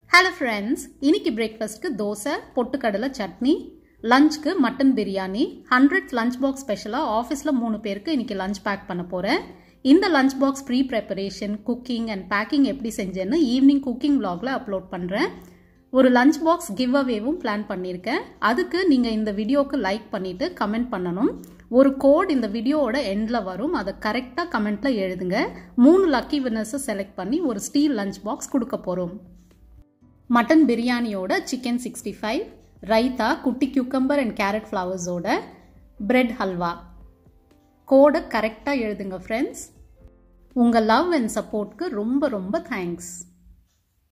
hello friends இன்னைக்கு பிரேக்ஃபாஸ்ட்க்கு தோசை பொட்டுக்கடலை சட்னி லஞ்ச்க்கு mutton biryani hundred lunch box ஸ்பெஷலாக ஆஃபீஸில் மூணு பேருக்கு இன்னைக்கு லஞ்ச் பேக் பண்ண போகிறேன் இந்த lunch box pre preparation cooking and packing எப்படி செஞ்சேன்னு ஈவினிங் குக்கிங் vlogல அப்லோட் பண்ணுறேன் ஒரு லஞ்ச் பாக்ஸ் கிவ் அவேவும் பிளான் பண்ணியிருக்கேன் அதுக்கு நீங்கள் இந்த வீடியோவுக்கு லைக் பண்ணிவிட்டு கமெண்ட் பண்ணணும் ஒரு கோட் இந்த வீடியோவோட எண்டில் வரும் அதை கரெக்டாக கமெண்ட்டில் எழுதுங்க மூணு லக்கி வின்னர்ஸை செலக்ட் பண்ணி ஒரு ஸ்டீல் லஞ்ச் பாக்ஸ் கொடுக்க போகிறோம் மட்டன் பிரியாணியோட சிக்கன் சிக்ஸ்டி ஃபைவ் ரைத்தா குட்டி கியூக்கம்பர் அண்ட் கேரட் ஃப்ளவர்ஸோட பிரெட் ஹல்வா கோடை கரெக்டாக எழுதுங்க ஃப்ரெண்ட்ஸ் உங்கள் லவ் அண்ட் சப்போர்ட்க்கு ரொம்ப ரொம்ப தேங்க்ஸ்